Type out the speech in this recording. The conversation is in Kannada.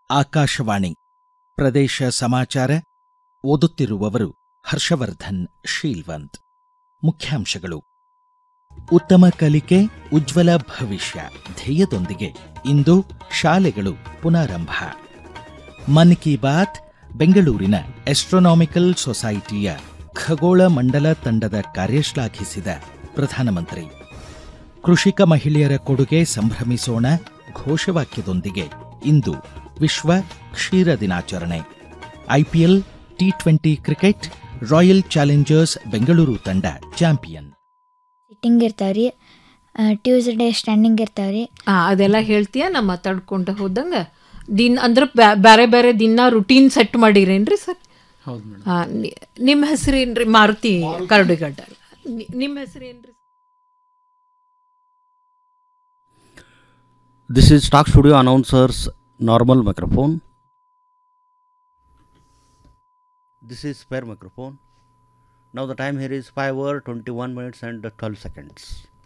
ಆಕಾಶವಾಣಿ ಪ್ರದೇಶ ಸಮಾಚಾರ ಓದುತ್ತಿರುವವರು ಹರ್ಷವರ್ಧನ್ ಶೀಲ್ವಂತ್ ಮುಖ್ಯಾಂಶಗಳು ಉತ್ತಮ ಕಲಿಕೆ ಉಜ್ವಲ ಭವಿಷ್ಯ ಧ್ಯೇಯದೊಂದಿಗೆ ಇಂದು ಶಾಲೆಗಳು ಪುನಾರಂಭ ಮನ್ ಕಿ ಬಾತ್ ಬೆಂಗಳೂರಿನ ಆಸ್ಟ್ರೋನಾಮಿಕಲ್ ಸೊಸೈಟಿಯ ಖಗೋಳ ಮಂಡಲ ತಂಡದ ಕಾರ್ಯ ಶ್ಲಾಘಿಸಿದ ಪ್ರಧಾನಮಂತ್ರಿ ಕೃಷಿಕ ಮಹಿಳೆಯರ ಕೊಡುಗೆ ಸಂಭ್ರಮಿಸೋಣ ಘೋಷವಾಕ್ಯದೊಂದಿಗೆ ಇಂದು ವಿಶ್ವ ಕ್ಷೀರ ದಿನಾಚರಣೆ IPL T twenty cricket Royal Challengers Bengaluru ತಂಡ ಚಾಂಪಿಯನ್ ಸಿಟ್ಟಿಂಗ್ ಇರ್ತಾವ್ರಿ ಟ್ಯೂಸ್ಡೇ ಸ್ಟ್ಯಾಂಡಿಂಗ್ ಇರ್ತಾವ್ರಿ ಆ, ಅದೆಲ್ಲ ಹೇಳ್ತೀಯ ನಾ ಮಾತಾಡ್ಕೊಂಡ ಹೋದಂಗ ದಿನ ಅಂದ್ರೆ ಬ್ಯಾ- ಬ್ಯಾರೆ ಬೇರೆ ದಿನ ರುಟೀನ್ ಸೆಟ್ ಮಾಡಿರೇನ್ರಿ ಸರ್ ಹೌದು ಮೇಡಮ್ ನಿಮ್ಮ ಹೆಸರೇನ್ರಿ ಮಾರುತಿ ಕರಡಿಗಡ್ಡ ನಿ- ನಿಮ್ಮ ಹೆಸರೇನ್ರಿ This is Stock Studio Announcers normal microphone. This is spare microphone. Now the time here is 5 hour 21 minutes and 12 seconds.